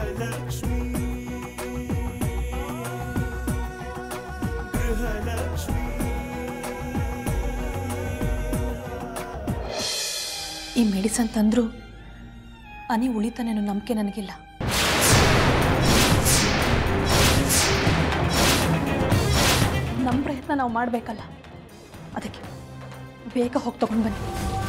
ಗೃಹಲಕ್ಷ್ಮಿ ಗೃಹಲಕ್ಷ್ಮಿ ಈ ಮೆಡಿಸನ್ ತಂದರೂ ಅನಿ ಉಳಿತಾನೇನೋ ನಂಬಿಕೆ ನನಗಿಲ್ಲ ನಮ್ಮ ಪ್ರಯತ್ನ ನಾವು ಮಾಡಬೇಕಲ್ಲ ಅದಕ್ಕೆ ಬೇಗ ಹೋಗಿ ತಗೊಂಡು ಬನ್ನಿ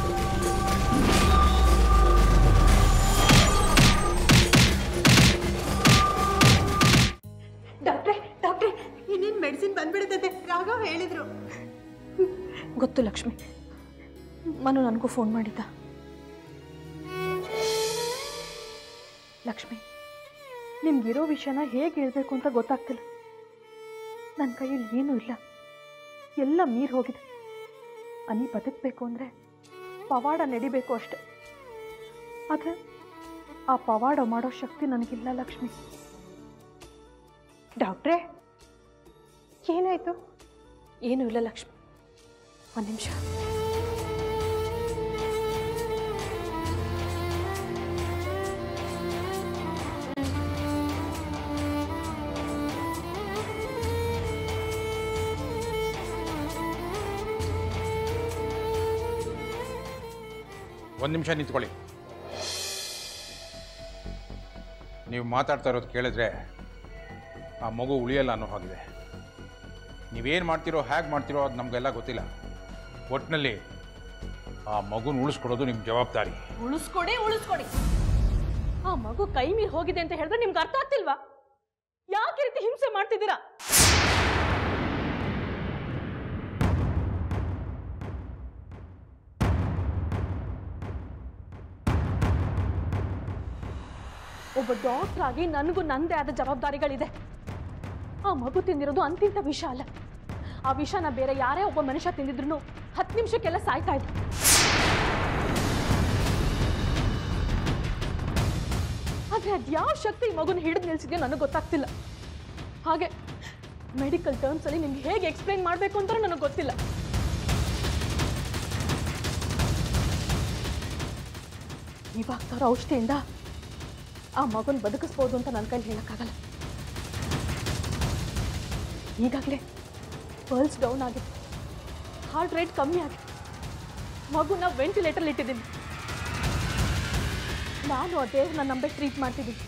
ಡಾಕ್ಟ್ರೆ ಡಾಕ್ಟ್ರೆ ಇನ್ನೇನು ಮೆಡಿಸಿನ್ ಬಂದ್ಬಿಡ್ತದೆ ರಾಘವ್ ಹೇಳಿದ್ರು ಗೊತ್ತು ಲಕ್ಷ್ಮಿ ಮನು ನನಗೂ ಫೋನ್ ಮಾಡಿದ್ದ ಲಕ್ಷ್ಮಿ ನಿಮ್ಗಿರೋ ವಿಷಯನ ಹೇಗೆ ಹೇಳ್ಬೇಕು ಅಂತ ಗೊತ್ತಾಗ್ತಿಲ್ಲ ನನ್ನ ಕೈಯಲ್ಲಿ ಏನೂ ಇಲ್ಲ ಎಲ್ಲ ಮೀರ್ ಹೋಗಿದೆ ಅನಿ ಬದುಕಬೇಕು ಅಂದರೆ ಪವಾಡ ನಡಿಬೇಕು ಅಷ್ಟೆ ಆದರೆ ಆ ಪವಾಡ ಮಾಡೋ ಶಕ್ತಿ ನನಗಿಲ್ಲ ಲಕ್ಷ್ಮಿ ಡಾಕ್ಟ್ರೆ ಏನಾಯ್ತು ಏನೂ ಇಲ್ಲ ಲಕ್ಷ್ಮಿ ಒಂದು ನಿಮಿಷ ಒಂದು ನಿಮಿಷ ನಿಂತ್ಕೊಳ್ಳಿ ನೀವು ಮಾತಾಡ್ತಾ ಇರೋದು ಕೇಳಿದ್ರೆ ಆ ಮಗು ಉಳಿಯಲ್ಲ ಅನ್ನೋ ಹಾಗಿದೆ ನೀವೇನು ಮಾಡ್ತೀರೋ ಹೇಗೆ ಮಾಡ್ತೀರೋ ಅದು ನಮಗೆಲ್ಲ ಗೊತ್ತಿಲ್ಲ ಒಟ್ಟಿನಲ್ಲಿ ಆ ಮಗುನ ಉಳಿಸ್ಕೊಡೋದು ನಿಮ್ಮ ಜವಾಬ್ದಾರಿ ಉಳಿಸ್ಕೊಡಿ ಉಳಿಸ್ಕೊಡಿ ಆ ಮಗು ಕೈ ಮೀರಿ ಹೋಗಿದೆ ಅಂತ ಹೇಳಿದ್ರೆ ನಿಮ್ಗೆ ಅರ್ಥ ಆಗ್ತಿಲ್ವಾ ಯಾಕೆ ಈ ರೀತಿ ಹಿಂಸೆ ಮಾಡ್ತಿದ್ದೀರಾ ಒಬ್ಬ ಡಾಕ್ಟರ್ ಆಗಿ ನನಗೂ ನಂದೇ ಆದ ಜವಾಬ್ದಾರಿಗಳಿದೆ ಆ ಮಗು ತಿಂದಿರೋದು ಅಂತಿಂತ ವಿಷ ಅಲ್ಲ ಆ ವಿಷನ ಬೇರೆ ಯಾರೇ ಒಬ್ಬ ಮನುಷ್ಯ ತಿಂದಿದ್ರು ಹತ್ತು ನಿಮಿಷಕ್ಕೆಲ್ಲ ಸಾಯ್ತಾ ಇದ್ರು ಆದ್ರೆ ಅದ್ಯಾವ ಶಕ್ತಿ ಈ ಮಗುನ ಹಿಡಿದು ನಿಲ್ಸಿದ್ಯೋ ನನಗೆ ಗೊತ್ತಾಗ್ತಿಲ್ಲ ಹಾಗೆ ಮೆಡಿಕಲ್ ಟರ್ಮ್ಸ್ ಅಲ್ಲಿ ನಿಮ್ಗೆ ಹೇಗೆ ಎಕ್ಸ್ಪ್ಲೈನ್ ಮಾಡಬೇಕು ಅಂತ ನನಗೆ ಗೊತ್ತಿಲ್ಲ ಇವಾಗ ತರೋ ಔಷಧಿಯಿಂದ ಆ ಮಗುನ ಬದುಕಿಸ್ಬೋದು ಅಂತ ನನ್ನ ಕೈಲಿ ಹೇಳಕ್ಕಾಗಲ್ಲ ಈಗಾಗಲೇ ಪಲ್ಸ್ ಡೌನ್ ಆಗಿದೆ ಹಾರ್ಟ್ ರೇಟ್ ಕಮ್ಮಿ ಆಗಿದೆ ಮಗುನ ವೆಂಟಿಲೇಟರ್ ಇಟ್ಟಿದ್ದೀನಿ ನಾನು ಆ ದೇವ್ರನ್ನ ನಂಬಿ ಟ್ರೀಟ್ ಮಾಡ್ತಿದ್ದೀನಿ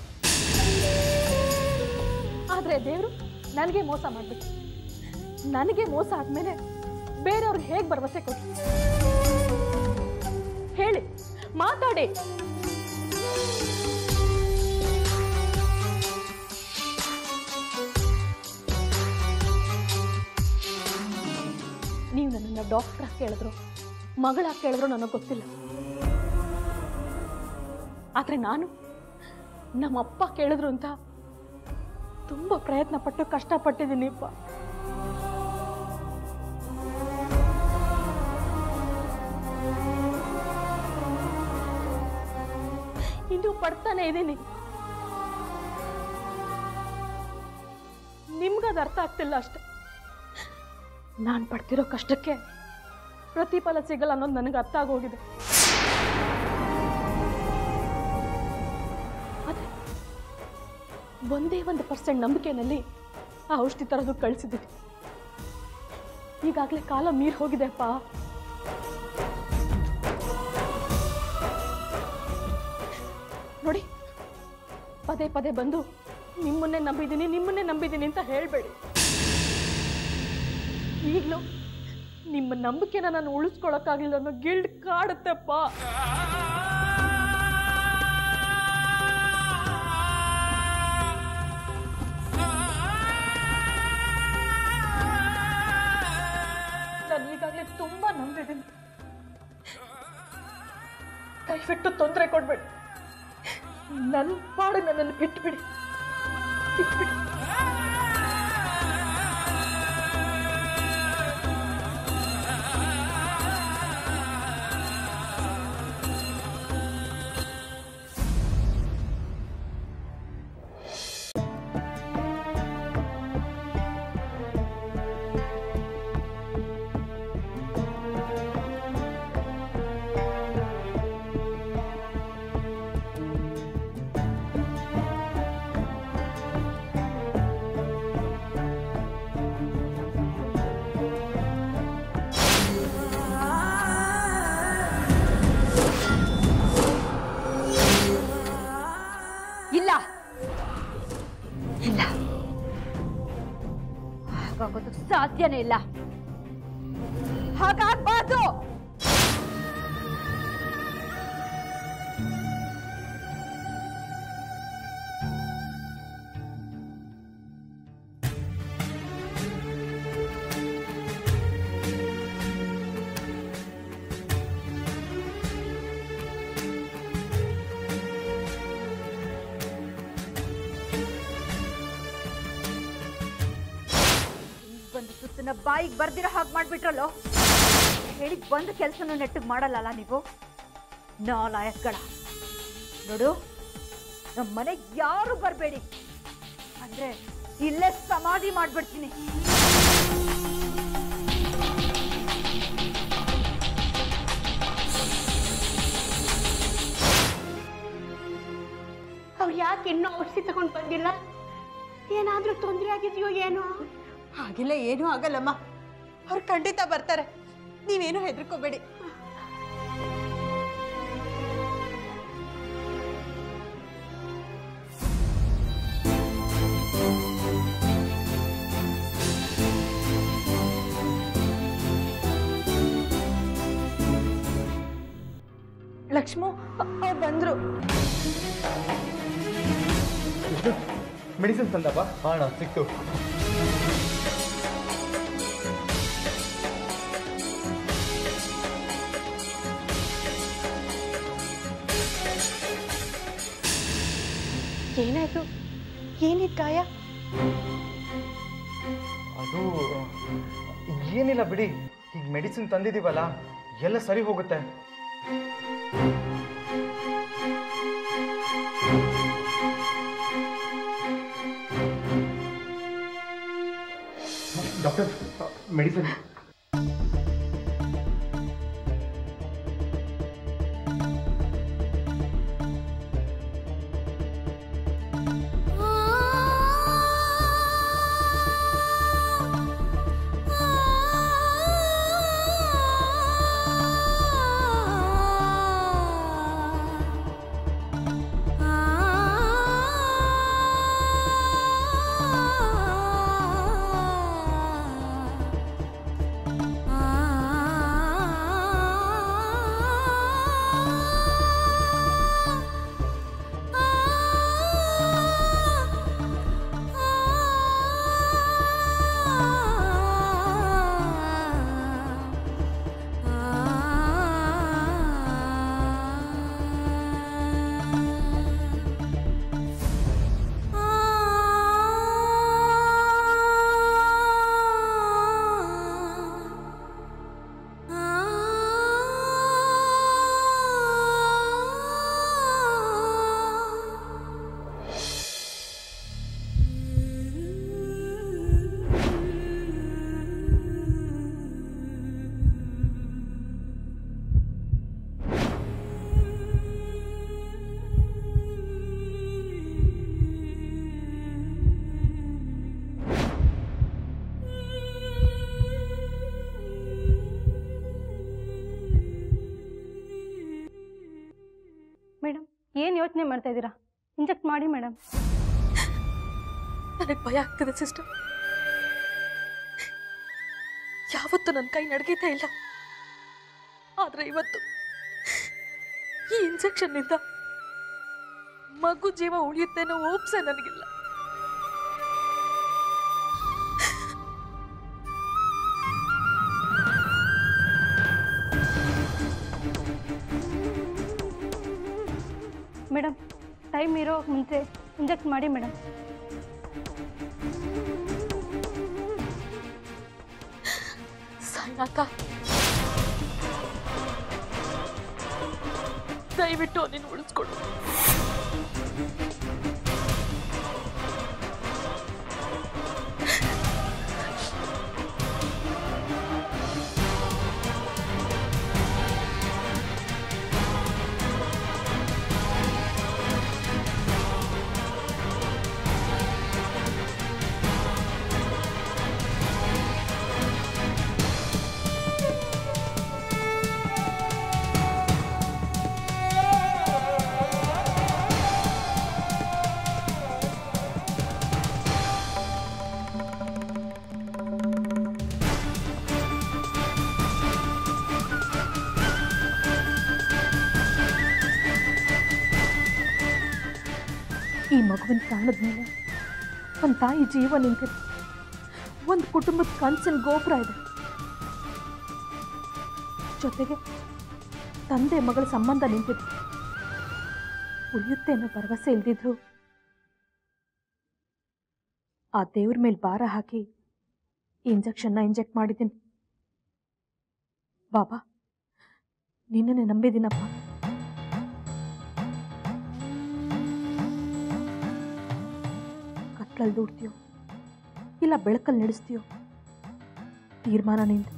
ಆದರೆ ದೇವರು ನನಗೆ ಮೋಸ ಮಾಡಬೇಕು ನನಗೆ ಮೋಸ ಆದಮೇಲೆ ಬೇರೆಯವ್ರಿಗೆ ಹೇಗೆ ಭರವಸೆ ಕೊಡಿ ಹೇಳಿ ಮಾತಾಡಿ ನೀವು ನನ್ನನ್ನು ಡಾಕ್ಟ್ರ ಕೇಳಿದ್ರು ಮಗಳ ಕೇಳಿದ್ರು ನನಗೆ ಗೊತ್ತಿಲ್ಲ ಆದರೆ ನಾನು ನಮ್ಮಪ್ಪ ಕೇಳಿದ್ರು ಅಂತ ತುಂಬ ಪ್ರಯತ್ನ ಪಟ್ಟು ಕಷ್ಟಪಟ್ಟಿದ್ದೀನಿಪ್ಪ ಇನ್ನೂ ಪಡ್ತಾನೆ ಇದ್ದೀನಿ ನಿಮ್ಗದು ಅರ್ಥ ಆಗ್ತಿಲ್ಲ ಅಷ್ಟೆ ನಾನು ಪಡ್ತಿರೋ ಕಷ್ಟಕ್ಕೆ ಪ್ರತಿಫಲ ಸಿಗಲ್ಲ ಅನ್ನೋದು ನನಗೆ ಅರ್ಥ ಆಗೋಗಿದೆ ಅದೇ ಒಂದೇ ಒಂದು ಪರ್ಸೆಂಟ್ ನಂಬಿಕೆನಲ್ಲಿ ಆ ಔಷಧಿ ತರೋದು ಕಳಿಸಿದ್ದೀನಿ ಈಗಾಗಲೇ ಕಾಲ ಮೀರ್ ಹೋಗಿದೆ ಅಪ್ಪ ನೋಡಿ ಪದೇ ಪದೇ ಬಂದು ನಿಮ್ಮನ್ನೇ ನಂಬಿದ್ದೀನಿ ನಿಮ್ಮನ್ನೇ ನಂಬಿದ್ದೀನಿ ಅಂತ ಹೇಳಬೇಡಿ ಈಗಲೂ ನಿಮ್ಮ ನಂಬಿಕೆನ ನಾನು ಉಳಿಸ್ಕೊಳಕ್ಕಾಗಿಲ್ಲ ಅನ್ನೋ ಗಿಲ್ಡ್ ಕಾಡುತ್ತಪ್ಪ ನಾನು ಈಗಾಗಲೇ ತುಂಬಾ ನಂಬಿದ್ದೀನಿ ದಯವಿಟ್ಟು ತೊಂದರೆ ಕೊಡ್ಬೇಡಿ ನನ್ನ ಪಾಡು ನನ್ನನ್ನು ಬಿಟ್ಬಿಡಿ ಬಿಟ್ಬಿಡಿ ಸಾಧ್ಯನೇ ಇಲ್ಲ ಹಾಗಾಗ್ಬಾರ್ದು ಬಂದು ಸುತ್ತನ ಬಾಯಿಗೆ ಬರ್ದಿರೋ ಹಾಗೆ ಮಾಡ್ಬಿಟ್ರಲ್ಲೋ ಹೇಳಿದ್ ಬಂದು ಕೆಲಸನೂ ನೆಟ್ಟಿಗೆ ಮಾಡಲ್ಲಲ್ಲ ನೀವು ನಾಲಾಯಕ್ಗಳ ನೋಡು ನಮ್ಮ ಮನೆಗೆ ಯಾರು ಬರಬೇಡಿ ಅಂದ್ರೆ ಇಲ್ಲೇ ಸಮಾಧಿ ಮಾಡ್ಬಿಡ್ತೀನಿ ಅವ್ರು ಯಾಕೆ ಇನ್ನೂ ಔಷಧಿ ತಗೊಂಡು ಬಂದಿಲ್ಲ ಏನಾದ್ರೂ ತೊಂದರೆ ಆಗಿದೆಯೋ ಏನೋ ಹಾಗೆಲ್ಲ ಏನೂ ಆಗಲ್ಲಮ್ಮ ಅವ್ರು ಖಂಡಿತ ಬರ್ತಾರೆ ನೀವೇನು ಹೆದರ್ಕೋಬೇಡಿ ಲಕ್ಷ್ಮು ಅವ್ರು ಬಂದ್ರು ಮೆಡಿಸಿನ್ ತಂದಪ್ಪ ಹಾಂ ಸಿಕ್ತು ಏನಾಯ್ತು ಏನಿದ್ ಗಾಯ ಅದು ಏನಿಲ್ಲ ಬಿಡಿ ಈಗ ಮೆಡಿಸಿನ್ ತಂದಿದ್ದೀವಲ್ಲ ಎಲ್ಲ ಸರಿ ಹೋಗುತ್ತೆ ಡಾಕ್ಟರ್ ಮೆಡಿಸಿನ್ ಮೇಡಮ್ ಏನು ಯೋಚನೆ ಮಾಡ್ತಾ ಇದ್ದೀರಾ ಇಂಜೆಕ್ಟ್ ಮಾಡಿ ಮೇಡಮ್ ನನಗೆ ಭಯ ಆಗ್ತಿದೆ ಸಿಸ್ಟರ್ ಯಾವತ್ತೂ ನನ್ನ ಕೈ ನಡಗೀತಾ ಇಲ್ಲ ಆದ್ರೆ ಇವತ್ತು ಈ ಇಂಜೆಕ್ಷನ್ನಿಂದ ಮಗು ಜೀವ ಉಳಿಯುತ್ತೆ ಅನ್ನೋ ಓಪ್ಸೆ ನನಗಿಲ್ಲ ಮೇಡಮ್ ಟೈಮ್ ಇರೋ ಮುಂಚೆ ಇಂಜೆಕ್ಟ್ ಮಾಡಿ ಮೇಡಮ್ ಸಾಯಿನಾಥ ದಯವಿಟ್ಟು ನೀನು ಉಳಿಸ್ಕೊಡು ಆ ಈ ಮಗುವಿನ ಪ್ರಾಣದ ಮೇಲೆ ಒಂದು ತಾಯಿ ಜೀವ ನಿಂತಿದೆ ಒಂದು ಕುಟುಂಬದ ಕನಸಿನ ಗೋಪುರ ಇದೆ ಜೊತೆಗೆ ತಂದೆ ಮಗಳ ಸಂಬಂಧ ನಿಂತಿದೆ ಉಳಿಯುತ್ತೆ ಅನ್ನೋ ಭರವಸೆ ಇಲ್ದಿದ್ರು ಆ ದೇವ್ರ ಮೇಲೆ ಭಾರ ಹಾಕಿ ಇಂಜೆಕ್ಷನ್ನ ಇಂಜೆಕ್ಟ್ ಮಾಡಿದ್ದೀನಿ ಬಾಬಾ ನಿನ್ನನ್ನೇ ನಂಬಿದ್ದೀನಪ್ಪ ಕತ್ಲಲ್ಲಿ ದೂಡ್ತೀಯೋ ಇಲ್ಲ ಬೆಳಕಲ್ಲಿ ನಡೆಸ್ತೀಯೋ ತೀರ್ಮಾನ ನಿಂದು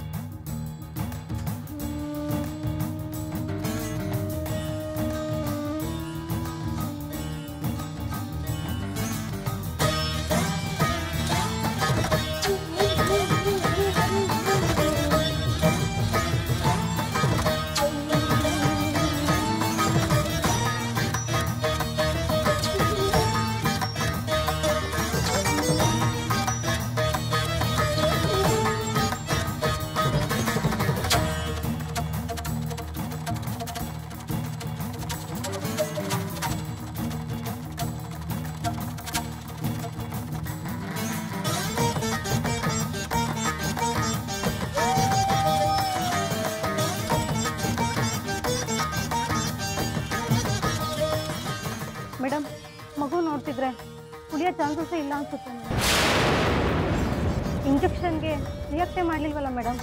ಮೇಡಮ್ ಮಗು ನೋಡ್ತಿದ್ರೆ ಕುಡಿಯೋ ಚಾನ್ಸಸ್ಸೇ ಇಲ್ಲ ಅನ್ಸುತ್ತೆ ಇಂಜೆಕ್ಷನ್ಗೆ ರಿಯಾಕ್ಟೇ ಮಾಡಲಿಲ್ವಲ್ಲ ಮೇಡಮ್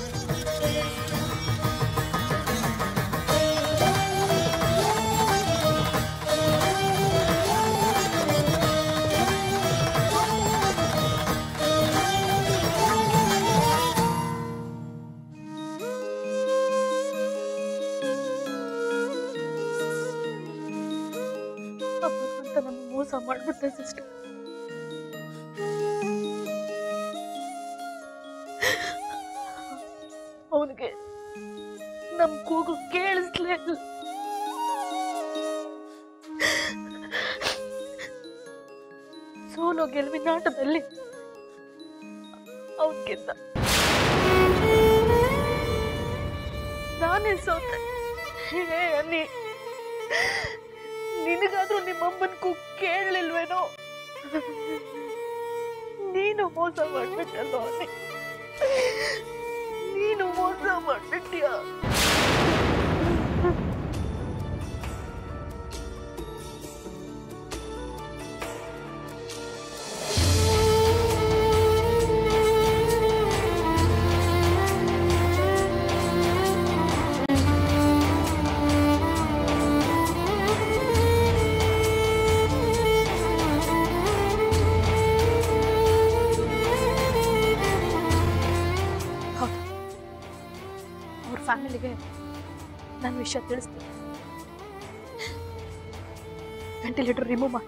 ಅಂತ ನಮ್ಮ ಮೋಸ ಮಾಡ್ಬಿಟ್ಟೆ ಸಿಸ್ಟರ್ ಅವನಿಗೆ ನಮ್ ಕೂಗು ಕೇಳಿಸ್ಲೇ ಇಲ್ಲ ಸೋಲು ಗೆಲುವಿನ ಆಟದಲ್ಲಿ ಅವನ್ ಗೆದ್ದ ನಾನೇ ಸೋತೆ ಹೇ ಅನ್ನಿ ನಿನಗಾದ್ರೂ ನಿಮ್ಮಮ್ಮನ್ ಕೂಗ್ ಕೇಳಲಿಲ್ವೇನೋ ನೀನು ಮೋಸ ಮಾಡ್ಬಿಟ್ಟಲ್ಲೋ ಅನ್ನಿ ನೀನು ಮೋಸ ಮಾಡ್ಬಿಟ್ಯಾ ಹೌದು ಅವ್ರ ಫ್ಯಾಮಿಲಿಗೆ ನನ್ನ ವಿಷಯ ತಿಳಿಸ್ತೀನಿ ವೆಂಟಿಲೇಟರ್ ರಿಮೂವ್ ಮಾಡಿ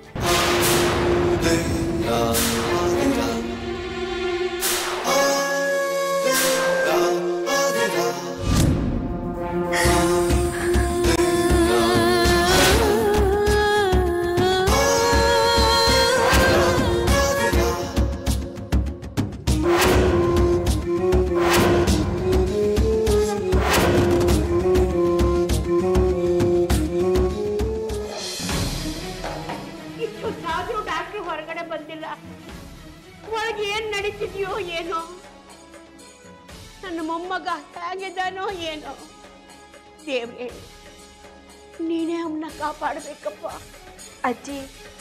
ಇಷ್ಟೊತ್ತಾದ್ರೂ ಡಾಕ್ಟ್ರು ಹೊರಗಡೆ ಬಂದಿಲ್ಲ ಒಳಗೆ ಏನ್ ನಡೀತಿದ್ಯೋ ಏನೋ ನನ್ನ ಮೊಮ್ಮಗ ಹೇಗಿದ್ದಾನೋ ಏನೋ ದೇವ್ರೆ ನೀನೇ ಅವನ್ನ ಕಾಪಾಡಬೇಕಪ್ಪ ಅಜ್ಜಿ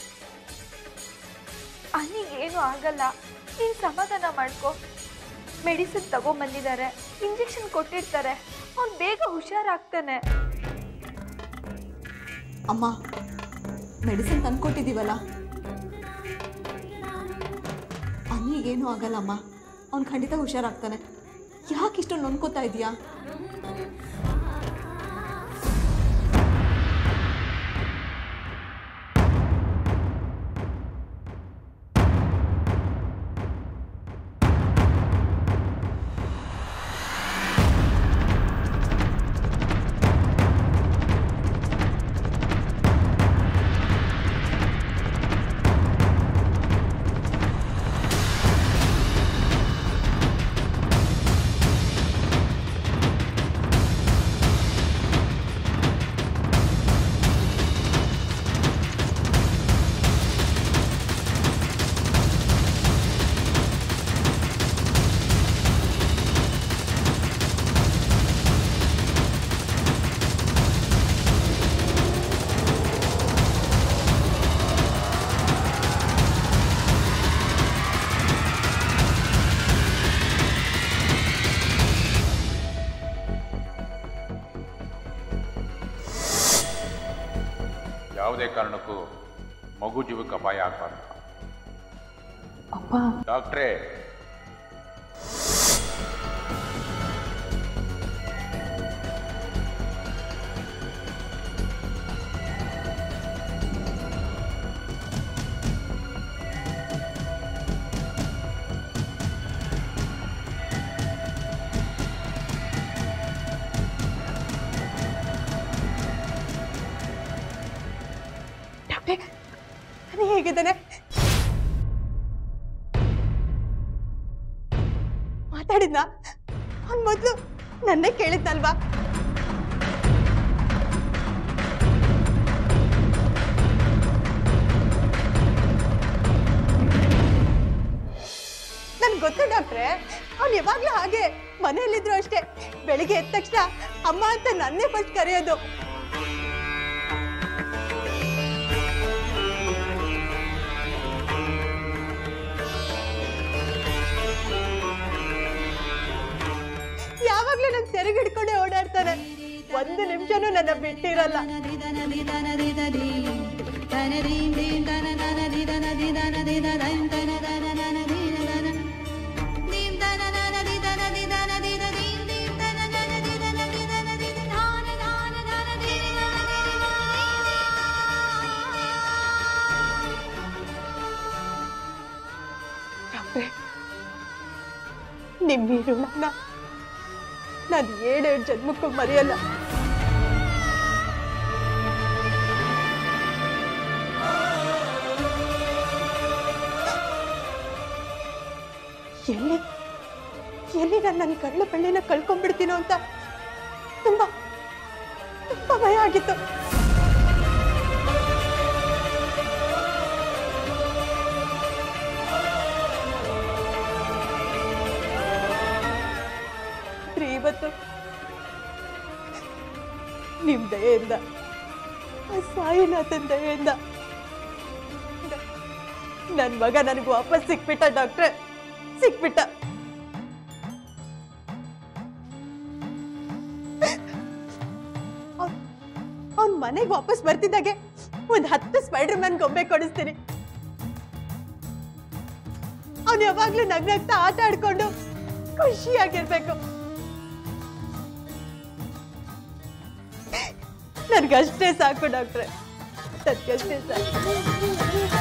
ಏನು ಆಗಲ್ಲ ನೀನು ಸಮಾಧಾನ ಮಾಡ್ಕೊ ಮೆಡಿಸಿನ್ ತಗೊಂಬಂದಿದ್ದಾರೆ ಇಂಜೆಕ್ಷನ್ ಕೊಟ್ಟಿರ್ತಾರೆ ಅವ್ನು ಬೇಗ ಹುಷಾರಾಗ್ತಾನೆ ಅಮ್ಮ ಮೆಡಿಸಿನ್ ತಂದ್ಕೊಟ್ಟಿದ್ದೀವಲ್ಲ ಅನ್ನಿಗೇನು ಆಗಲ್ಲಮ್ಮ ಅವ್ನು ಖಂಡಿತ ಹುಷಾರಾಗ್ತಾನೆ ಯಾಕೆ ಇಷ್ಟು ನೊಂದ್ಕೋತಾ ಇದೀಯಾ ಕಾರಣಕ್ಕೂ ಮಗು ಜೀವಕ್ಕೆ ಅಪಾಯ ಆಗಬಾರ್ದು ಅಪ್ಪ ಡಾಕ್ಟ್ರೇ ಡಾಕ್ಟ್ರೆ ನಾನು ಹೇಗಿದ್ದಾನೆ ಮಾತಾಡಿದ್ನ ಅವ್ನು ಮೊದಲು ನನ್ನೇ ಕೇಳಿದ್ನಲ್ವಾ ನನ್ಗೆ ಗೊತ್ತು ಡಾಕ್ಟ್ರೆ ಅವ್ನು ಯಾವಾಗ್ಲೂ ಹಾಗೆ ಮನೆಯಲ್ಲಿದ್ರು ಅಷ್ಟೇ ಬೆಳಿಗ್ಗೆ ಎದ್ದ ತಕ್ಷಣ ಅಮ್ಮ ಅಂತ ನನ್ನೇ ಫಸ್ಟ್ ಕರೆಯೋದು ಯಾವಾಗ್ಲೂ ನನ್ ಸೆರಗ್ ಹಿಡ್ಕೊಂಡೆ ಓಡಾಡ್ತಾನೆ ಒಂದು ನಿಮಿಷನೂ ನನ್ನ ಬಿಟ್ಟಿರಲ್ಲ ಡಾಕ್ಟ್ರೆ ನಿಮ್ಮ ಈ ಋಣನ ನಾನು ಏಳೇಳು ಜನ್ಮಕ್ಕೂ ಮರೆಯಲ್ಲ ಎಲ್ಲಿ ಎಲ್ಲಿ ನಾನು ನನ್ನ ಕಳ್ಳು ಬೆಳ್ಳಿನ ಕಳ್ಕೊಂಡ್ಬಿಡ್ತೀನೋ ಅಂತ ತುಂಬಾ ತುಂಬಾ ಭಯ ಆಗಿತ್ತು ಆದ್ರೆ ಇವತ್ತು ನಿಮ್ ದಯೆಯಿಂದ ಆ ಸಾಯಿನಾಥನ್ ದಯೆಯಿಂದ ನನ್ ಮಗ ನನಗೆ ವಾಪಸ್ ಸಿಕ್ಬಿಟ್ಟ ಡಾಕ್ಟ್ರೆ ಸಿಕ್ಬಿಟ್ಟ ಅವ್ನ್ ಮನೆಗೆ ವಾಪಸ್ ಬರ್ತಿದ್ದಾಗೆ ಒಂದ್ ಹತ್ತು ಸ್ಪೈಡರ್ ಮ್ಯಾನ್ ಗೊಂಬೆ ಕೊಡಿಸ್ತೀನಿ ಅವ್ನು ಯಾವಾಗ್ಲೂ ನಗ್ನಗ್ತಾ ಆಟ ಆಡ್ಕೊಂಡು ಖುಷಿಯಾಗಿರ್ಬೇಕು ನನ್ಗಷ್ಟೇ ಸಾಕು ಡಾಕ್ಟ್ರೆ ನನ್ಗಷ್ಟೇ ಸಾಕು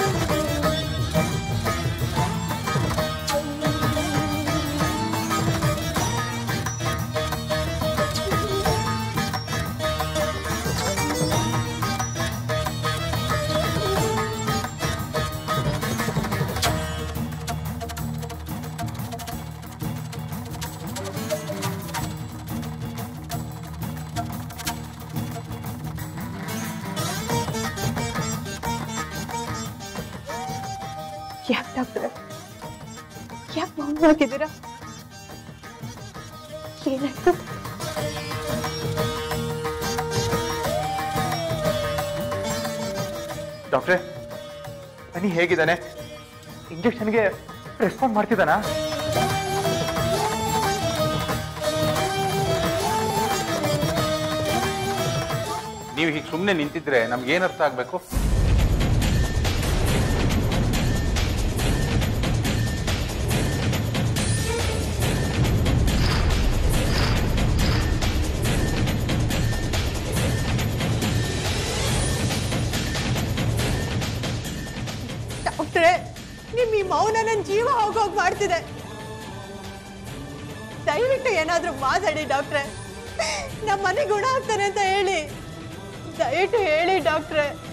ಯಾಕೆ ಡಾಕ್ಟ್ರೆ ಯಾಕೆ ಮೌನವಾಗಿದ್ದೀರಾ ಏನಾಯ್ತು ಡಾಕ್ಟ್ರೆ ಅನಿ ಹೇಗಿದ್ದಾನೆ ಇಂಜೆಕ್ಷನ್ಗೆ ರೆಸ್ಪಾಂಡ್ ಮಾಡ್ತಿದ್ದಾನಾ ನೀವು ಹೀಗೆ ಸುಮ್ಮನೆ ನಿಂತಿದ್ರೆ ನಮ್ಗೆ ಏನು ಅರ್ಥ ಆಗಬೇಕು ಡಾಕ್ಟ್ರೆ ನಿಮ್ ಈ ಮೌನ ನನ್ನ ಜೀವ ಹೋಗೋಗ್ ಮಾಡ್ತಿದೆ ದಯವಿಟ್ಟು ಏನಾದ್ರೂ ಮಾತಾಡಿ ಡಾಕ್ಟ್ರೆ ನಮ್ಮ ಮನೆ ಗುಣ ಆಗ್ತಾನೆ ಅಂತ ಹೇಳಿ ದಯವಿಟ್ಟು ಹೇಳಿ ಡಾಕ್ಟ್ರೆ